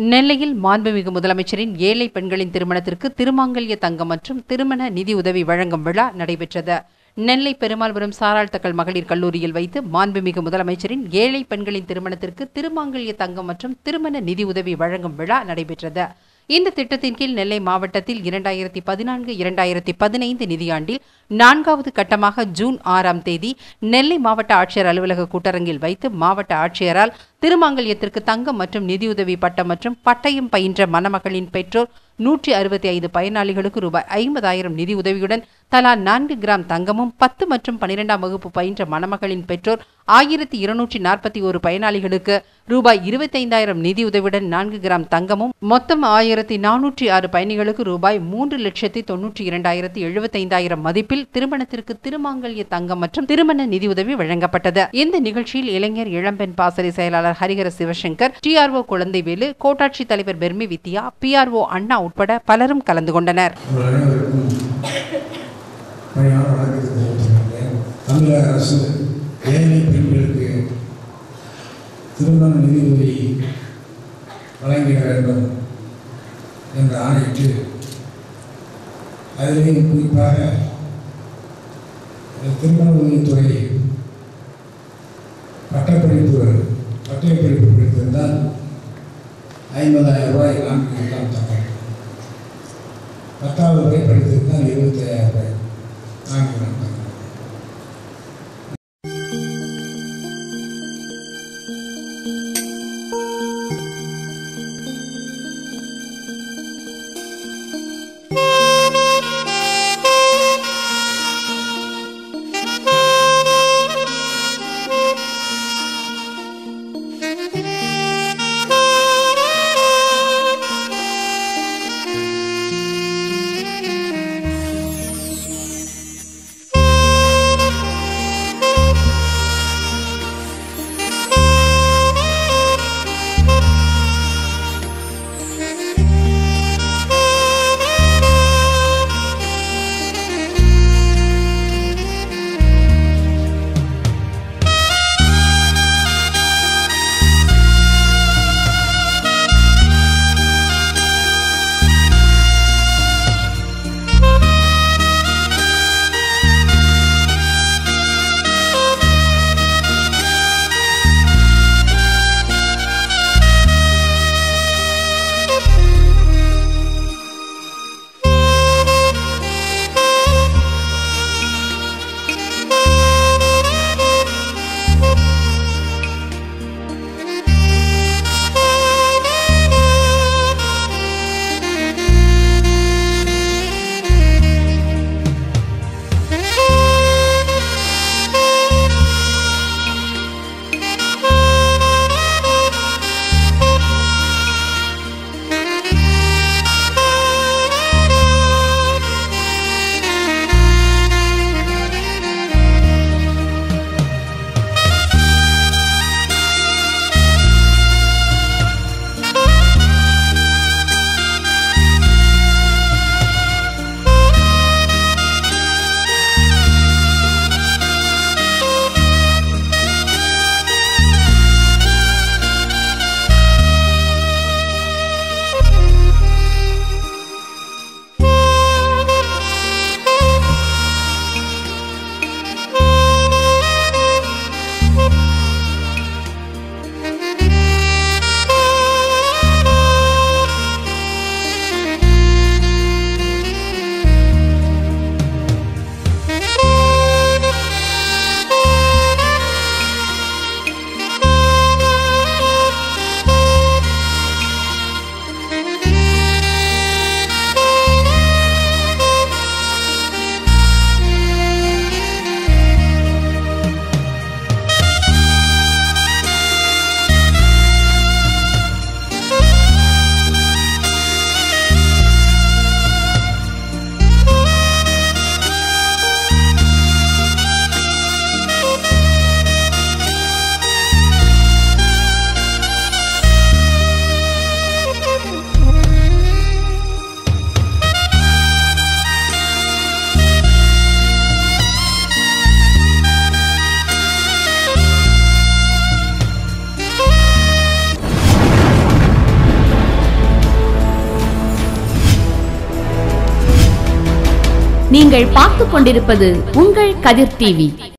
நெல்லையில் மாண்புமிகு முதலமைச்சரின் ஏழை பெண்களின் திருமணத்திற்கு திருமாங்கல்ய தங்கம் மற்றும் திருமண நிதி உதவி வழங்கும் விழா நடைபெற்றது நெல்லை பெருமாள்புரம் சாராள்தக்கல் மகளிர் கல்லூரியில் வைத்து மாண்புமிகு முதலமைச்சரின் ஏழை பெண்களின் திருமணத்திற்கு திருமாங்கல்ய தங்கம் மற்றும் திருமண நிதி உதவி வழங்கும் விழா நடைபெற்றது இந்த திட்டத்தின் கீழ் நெல்லை மாவட்டத்தில் இரண்டாயிரத்தி பதினான்கு இரண்டாயிரத்தி பதினைந்து நிதியாண்டில் நான்காவது கட்டமாக ஜூன் ஆறாம் தேதி நெல்லை மாவட்ட ஆட்சியர் அலுவலக கூட்டரங்கில் வைத்து மாவட்ட ஆட்சியரால் திருமாங்கல்யத்திற்கு தங்கம் மற்றும் நிதியுதவி பட்டம் மற்றும் பட்டயம் பயின்ற மணமகளின் பெற்றோர் நூற்றி அறுபத்தி ஐந்து பயனாளிகளுக்கு ரூபாய் ஐம்பதாயிரம் நிதி உதவியுடன் தலா நான்கு கிராம் தங்கமும் பத்து மற்றும் பனிரெண்டாம் வகுப்பு பயின்ற மணமகளின் பெற்றோர் ஆயிரத்தி இருநூற்றி நாற்பத்தி ஒரு பயனாளிகளுக்கு ரூபாய் இருபத்தைந்தாயிரம் நிதி உதவியுடன் நான்கு கிராம் தங்கமும் மொத்தம் ஆயிரத்தி நானூற்றி ஆறு பயணிகளுக்கு ரூபாய் மூன்று லட்சத்தி தொன்னூற்றி இரண்டாயிரத்தி எழுபத்தைந்தாயிரம் மதிப்பில் திருமணத்திற்கு திருமாங்கல்ய தங்கம் மற்றும் திருமண நிதியுதவி வழங்கப்பட்டது இந்த நிகழ்ச்சியில் இளைஞர் இளம்பெண் பாசறை செயலாளர் ஹரிஹர சிவசங்கர் டிஆர்ஓ குழந்தைவேலு கோட்டாட்சி தலைவர் பெர்மி வித்யா பிஆர்ஓ அண்ணா உட்பட பலரும் கலந்து கொண்டனர் உங்கள் அனைவருக்கும் பணியான வணக்கத்தை தெரிவித்துள்ளேன் தமிழக அரசு ஏழை பெண்களுக்கு திருமண நிதியுதவி வழங்கிட வேண்டும் என்று ஆணையிட்டு அதிலேயும் குறிப்பாக இந்த திருமண உதவித்துறை பட்டப்படிப்பு பட்டயப்படிப்பு படித்திருந்தால் ஐம்பதாயிரம் ரூபாய் நான்கு எல்லாம் தரணும் பத்தாவது வரை படித்திருந்தால் இருபத்தி ஐயாயிரம் ரூபாய் நான்கு நாட்கள் நீங்கள் பார்த்துக் கொண்டிருப்பது உங்கள் கதிர் டிவி